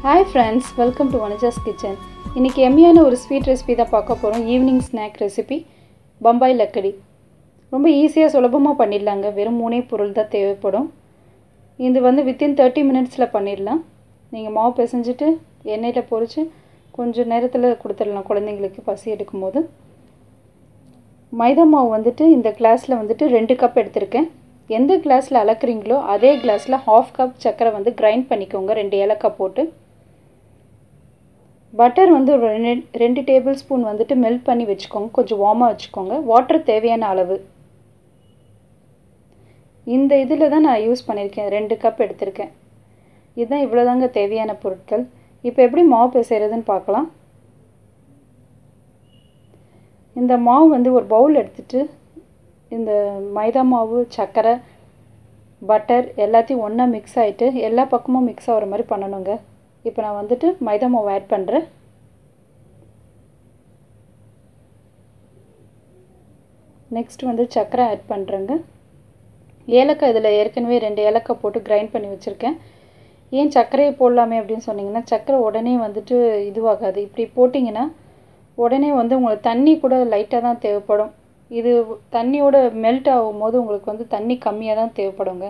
hi friends welcome to Vanaja's kitchen இன்றைக்கி எம்மியான ஒரு ஸ்வீட் ரெசிபி தான் பார்க்க போகிறோம் ஈவினிங் ஸ்நாக் ரெசிபி பம்பாய் லக்கடி ரொம்ப ஈஸியாக சுலபமாக பண்ணிடலாங்க வெறும் மூணே பொருள் தான் தேவைப்படும் இது வந்து வித்தின் தேர்ட்டி மினிட்ஸில் பண்ணிடலாம் நீங்கள் மாவு பிசைஞ்சிட்டு எண்ணெயில் பொரித்து கொஞ்சம் நேரத்தில் கொடுத்துடலாம் குழந்தைங்களுக்கு பசி எடுக்கும்போது மைதா மாவு வந்துட்டு இந்த கிளாஸில் வந்துட்டு ரெண்டு கப் எடுத்திருக்கேன் எந்த கிளாஸில் அளக்குறீங்களோ அதே கிளாஸில் ஹாஃப் கப் சர்க்கரை வந்து கிரைண்ட் பண்ணிக்கோங்க ரெண்டு ஏலக்காய் போட்டு பட்டர் வந்து ஒரு ரெண்டு ரெண்டு டேபிள் ஸ்பூன் வந்துட்டு மெல்ட் பண்ணி வச்சுக்கோங்க கொஞ்சம் வார்மாக வச்சுக்கோங்க வாட்டர் தேவையான அளவு இந்த இதில் தான் நான் யூஸ் பண்ணியிருக்கேன் ரெண்டு கப் எடுத்திருக்கேன் இதுதான் இவ்வளோதாங்க தேவையான பொருட்கள் இப்போ எப்படி மாவு பிசைறதுன்னு பார்க்கலாம் இந்த மாவு வந்து ஒரு பவுல் எடுத்துட்டு இந்த மைதா மாவு சர்க்கரை பட்டர் எல்லாத்தையும் ஒன்றா மிக்ஸ் ஆகிட்டு எல்லா பக்கமும் மிக்ஸ் ஆகிற மாதிரி பண்ணணுங்க இப்போ நான் வந்துட்டு மைதா மாவு ஆட் பண்ணுறேன் நெக்ஸ்ட் வந்து சர்க்கரை ஆட் பண்ணுறேங்க ஏலக்காய் இதில் ஏற்கனவே ரெண்டு ஏலக்காய் போட்டு கிரைண்ட் பண்ணி வச்சுருக்கேன் ஏன் சர்க்கரையை போடலாமே அப்படின்னு சொன்னிங்கன்னா சர்க்கரை உடனே வந்துட்டு இதுவாகாது இப்படி போட்டிங்கன்னா உடனே வந்து உங்களுக்கு தண்ணி கூட லைட்டாக தான் தேவைப்படும் இது தண்ணியோட மெல்ட் ஆகும்போது உங்களுக்கு வந்து தண்ணி கம்மியாக தான் தேவைப்படுங்க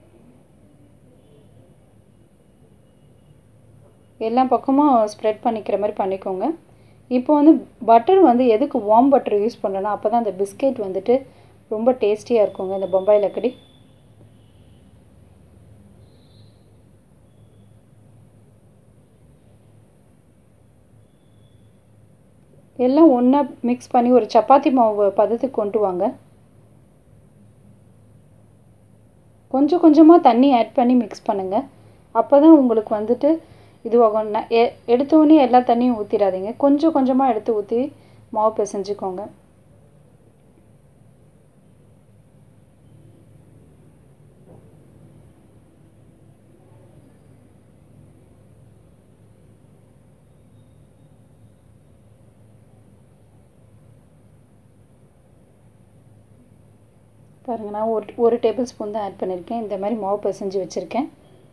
எல்லா பக்கமும் ஸ்ப்ரெட் பண்ணிக்கிற மாதிரி பண்ணிக்கோங்க இப்போ வந்து பட்டர் வந்து எதுக்கு வார்ம் பட்டர் யூஸ் பண்ணுறேன்னா அப்போ தான் அந்த பிஸ்கெட் வந்துட்டு ரொம்ப டேஸ்டியாக இருக்குங்க இந்த பம்பாய் லக்கடி எல்லாம் ஒன்றா மிக்ஸ் பண்ணி ஒரு சப்பாத்தி மாவு பதத்துக்கு கொண்டு வாங்க கொஞ்சம் கொஞ்சமாக தண்ணி ஆட் பண்ணி மிக்ஸ் பண்ணுங்கள் அப்போ தான் உங்களுக்கு வந்துட்டு இதுவாகும் எ எடுத்தோடனே எல்லா தண்ணியும் ஊற்றிடாதீங்க கொஞ்சம் கொஞ்சமாக எடுத்து ஊற்றி மாவு பிசைஞ்சுக்கோங்க பாருங்கள் நான் ஒரு ஒரு டேபிள் ஸ்பூன் தான் ஆட் பண்ணியிருக்கேன் இந்த மாதிரி மாவு பிசைஞ்சு வச்சுருக்கேன்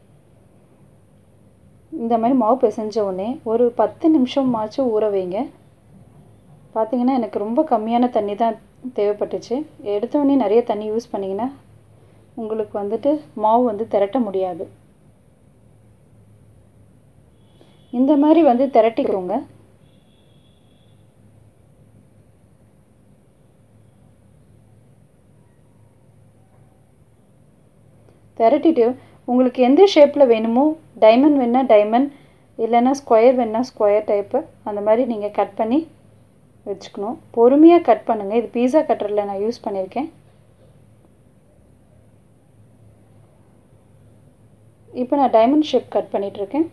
இந்த மாதிரி மாவு பிசைஞ்ச உடனே ஒரு பத்து நிமிஷமாச்சும் ஊற வைங்க பார்த்தீங்கன்னா எனக்கு ரொம்ப கம்மியான தண்ணி தான் தேவைப்பட்டுச்சு எடுத்தோடனே நிறைய தண்ணி யூஸ் பண்ணிங்கன்னா உங்களுக்கு வந்துட்டு மாவு வந்து திரட்ட முடியாது இந்த மாதிரி வந்து திரட்டிக்கோங்க திரட்டிட்டு உங்களுக்கு எந்த ஷேப்பில் வேணுமோ டைமண்ட் வேணால் டைமண்ட் இல்லைன்னா ஸ்கொயர் வேணால் ஸ்கொயர் டைப்பு அந்த மாதிரி நீங்கள் கட் பண்ணி வச்சுக்கணும் பொறுமையாக கட் பண்ணுங்கள் இது பீஸா கட்டரில் நான் யூஸ் பண்ணியிருக்கேன் இப்போ நான் டைமண்ட் ஷேப் கட் பண்ணிகிட்ருக்கேன்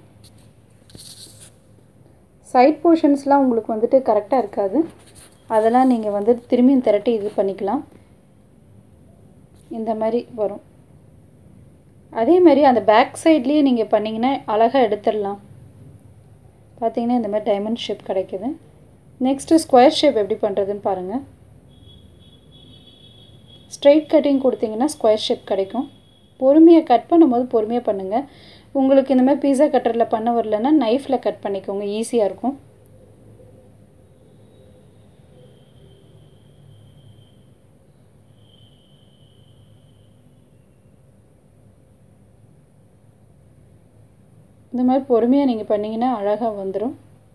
சைட் போர்ஷன்ஸ்லாம் உங்களுக்கு வந்துட்டு கரெக்டாக இருக்காது அதெல்லாம் நீங்கள் வந்து திரும்பியும் திரட்டி இது பண்ணிக்கலாம் இந்த மாதிரி வரும் அதே மாதிரி அந்த பேக் சைட்லேயே நீங்கள் பண்ணிங்கன்னா அழகாக எடுத்துடலாம் பார்த்தீங்கன்னா இந்த மாதிரி டைமண்ட் ஷேப் கிடைக்குது நெக்ஸ்ட்டு ஸ்கொயர் ஷேப் எப்படி பண்ணுறதுன்னு பாருங்கள் ஸ்ட்ரைட் கட்டிங் கொடுத்தீங்கன்னா ஸ்கொயர் ஷேப் கிடைக்கும் பொறுமையாக கட் பண்ணும்போது பொறுமையாக பண்ணுங்கள் உங்களுக்கு இந்த மாதிரி பீஸா கட்டரில் பண்ண வரலன்னா நைஃப்பில் கட் பண்ணிக்கோங்க ஈஸியாக இருக்கும் இந்த மாதிரி பொறுமையாக நீங்கள் பண்ணிங்கன்னா அழகாக வந்துடும்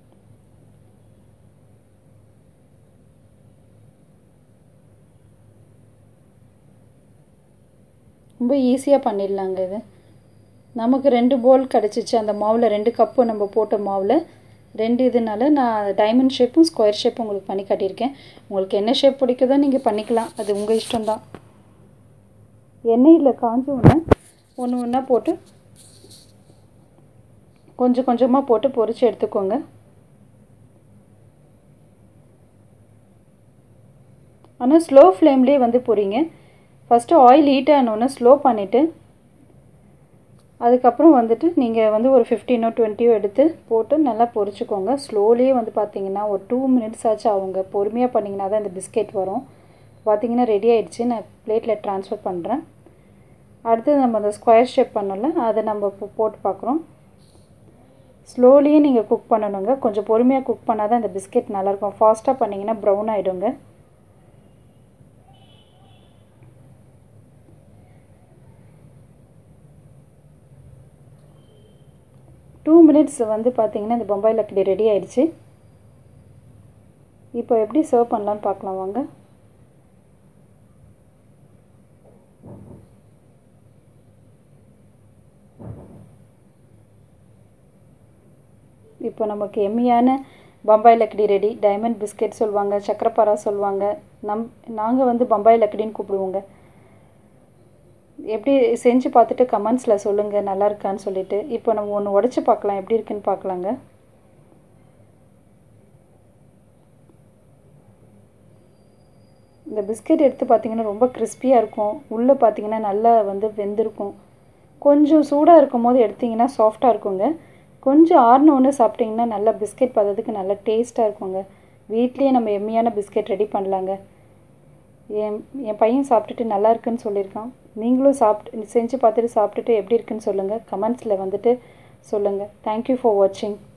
ரொம்ப ஈஸியாக பண்ணிடலாங்க இது நமக்கு ரெண்டு போல் கிடச்சிச்சு அந்த மாவில் ரெண்டு கப்பு நம்ம போட்ட மாவில் ரெண்டு இதனால நான் டைமண்ட் ஷேப்பும் ஸ்கொயர் ஷேப்பும் உங்களுக்கு பண்ணி காட்டியிருக்கேன் உங்களுக்கு என்ன ஷேப் பிடிக்குதோ நீங்கள் பண்ணிக்கலாம் அது உங்கள் இஷ்டம்தான் எண்ணெயில் காஞ்ச ஒன்று ஒன்று ஒன்றா போட்டு கொஞ்சம் கொஞ்சமாக போட்டு பொரித்து எடுத்துக்கோங்க ஆனால் ஸ்லோ ஃப்ளேம்லேயே வந்து பொரிங்க ஃபஸ்ட்டு ஆயில் ஹீட் ஆனோன்னு ஸ்லோ பண்ணிவிட்டு அதுக்கப்புறம் வந்துட்டு நீங்கள் வந்து ஒரு ஃபிஃப்டீனோ டுவெண்ட்டியோ எடுத்து போட்டு நல்லா பொரிச்சுக்கோங்க ஸ்லோலியே வந்து பார்த்தீங்கன்னா ஒரு டூ மினிட்ஸ் ஆச்சு அவங்க பொறுமையாக பண்ணிங்கன்னா தான் இந்த பிஸ்கெட் வரும் பார்த்தீங்கன்னா ரெடி ஆகிடுச்சு நான் பிளேட்டில் ட்ரான்ஸ்ஃபர் பண்ணுறேன் அடுத்து நம்ம அந்த ஸ்கொயர் ஷேப் பண்ணல அதை நம்ம இப்போ போட்டு பார்க்குறோம் ஸ்லோலியே நீங்கள் குக் பண்ணணுங்க கொஞ்சம் பொறுமையாக குக் பண்ணால் தான் இந்த பிஸ்கெட் நல்லாயிருக்கும் ஃபாஸ்ட்டாக பண்ணிங்கன்னா ப்ரௌன் ஆகிடுங்க டூ மினிட்ஸ் வந்து பார்த்தீங்கன்னா இந்த பம்பாய் லக்கடி ரெடி ஆயிடுச்சு இப்போ எப்படி சர்வ் பண்ணலான்னு பார்க்கலாம் வாங்க இப்போ நமக்கு எம்மியான பம்பாய் லக்கடி ரெடி டைமண்ட் பிஸ்கெட் சொல்லுவாங்க சக்கரப்பாரா சொல்லுவாங்க நம் நாங்கள் வந்து பம்பாய் லக்கடின்னு கூப்பிடுவோங்க எப்படி செஞ்சு பார்த்துட்டு கமெண்ட்ஸில் சொல்லுங்கள் நல்லா இருக்கான்னு சொல்லிட்டு இப்போ நம்ம ஒன்று உடச்சி பார்க்கலாம் எப்படி இருக்குன்னு பார்க்கலாங்க இந்த பிஸ்கெட் எடுத்து பார்த்தீங்கன்னா ரொம்ப கிறிஸ்பியாக இருக்கும் உள்ளே பார்த்தீங்கன்னா நல்லா வந்து வெந்திருக்கும் கொஞ்சம் சூடாக இருக்கும் போது எடுத்திங்கன்னா சாஃப்டாக இருக்குங்க கொஞ்சம் ஆறினோன்னு சாப்பிட்டிங்கன்னா நல்லா பிஸ்கெட் பார்த்ததுக்கு நல்லா டேஸ்ட்டாக இருக்குங்க வீட்லேயே நம்ம எம்மியான பிஸ்கெட் ரெடி பண்ணலாங்க என் என் பையன் சாப்பிட்டுட்டு நல்லா இருக்குன்னு சொல்லியிருக்கான் நீங்களும் சாப்பிட்டு செஞ்சு பார்த்துட்டு சாப்பிட்டுட்டு எப்படி இருக்குன்னு சொல்லுங்கள் கமெண்ட்ஸில் வந்துட்டு சொல்லுங்கள் தேங்க்யூ ஃபார் வாட்சிங்